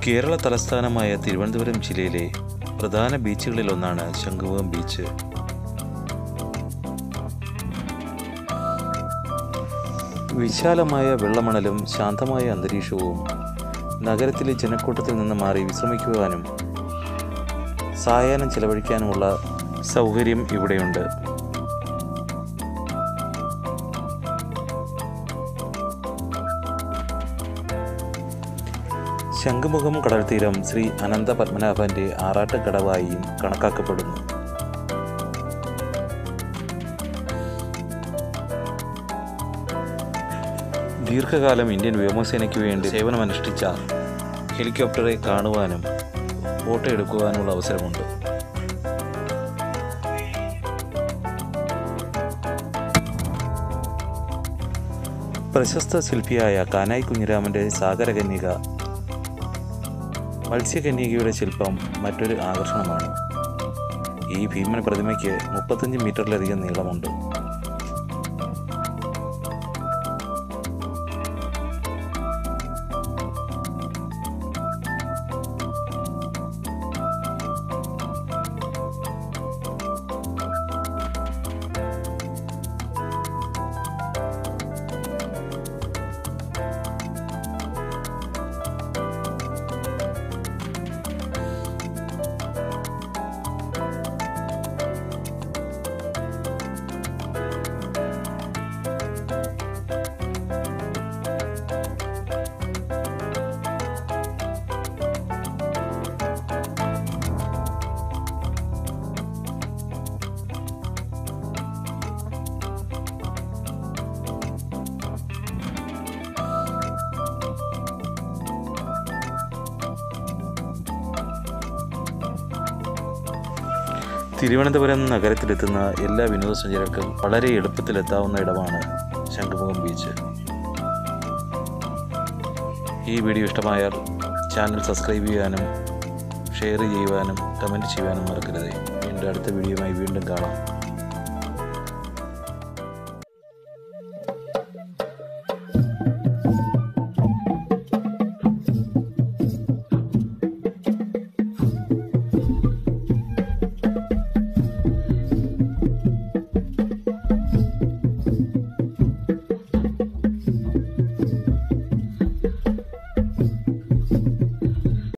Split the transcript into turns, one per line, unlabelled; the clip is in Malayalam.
കേരള തലസ്ഥാനമായ തിരുവനന്തപുരം ജില്ലയിലെ പ്രധാന ബീച്ചുകളിലൊന്നാണ് ശംഖുമുഖം ബീച്ച് വിശാലമായ വെള്ളമണലും ശാന്തമായ അന്തരീക്ഷവും നഗരത്തിലെ ജനക്കൂട്ടത്തിൽ നിന്ന് മാറി വിശ്രമിക്കുവാനും സായാഹ്നം ചെലവഴിക്കാനുമുള്ള സൗകര്യം ഇവിടെയുണ്ട് ശംഖുമുഖം കടൽത്തീരം ശ്രീ അനന്ത പത്മനാഭന്റെ ആറാട്ട് കടവായും കണക്കാക്കപ്പെടുന്നു ദീർഘകാലം ഇന്ത്യൻ വ്യോമസേനയ്ക്ക് വേണ്ടി സേവനമനുഷ്ഠിച്ച ഹെലികോപ്റ്ററെ കാണുവാനും ഫോട്ടോ എടുക്കുവാനുമുള്ള അവസരമുണ്ട് പ്രശസ്ത ശില്പിയായ കാനായി കുഞ്ഞിരാമന്റെ സാഗരകന്യക മത്സ്യകന്യകയുടെ ശില്പം മറ്റൊരു ആകർഷണമാണ് ഈ ഭീമൻ പ്രതിമയ്ക്ക് മുപ്പത്തഞ്ച് മീറ്ററിലധികം നീളമുണ്ട് തിരുവനന്തപുരം നഗരത്തിലെത്തുന്ന എല്ലാ വിനോദസഞ്ചാരികൾക്കും വളരെ എളുപ്പത്തിലെത്താവുന്ന ഇടമാണ് ശംഖുമുഖം ബീച്ച് ഈ വീഡിയോ ഇഷ്ടമായാൽ ചാനൽ സബ്സ്ക്രൈബ് ചെയ്യാനും ഷെയർ ചെയ്യുവാനും കമൻറ്റ് ചെയ്യുവാനും മറക്കരുത് വീണ്ടും അടുത്ത വീഡിയോയുമായി വീണ്ടും കാണാം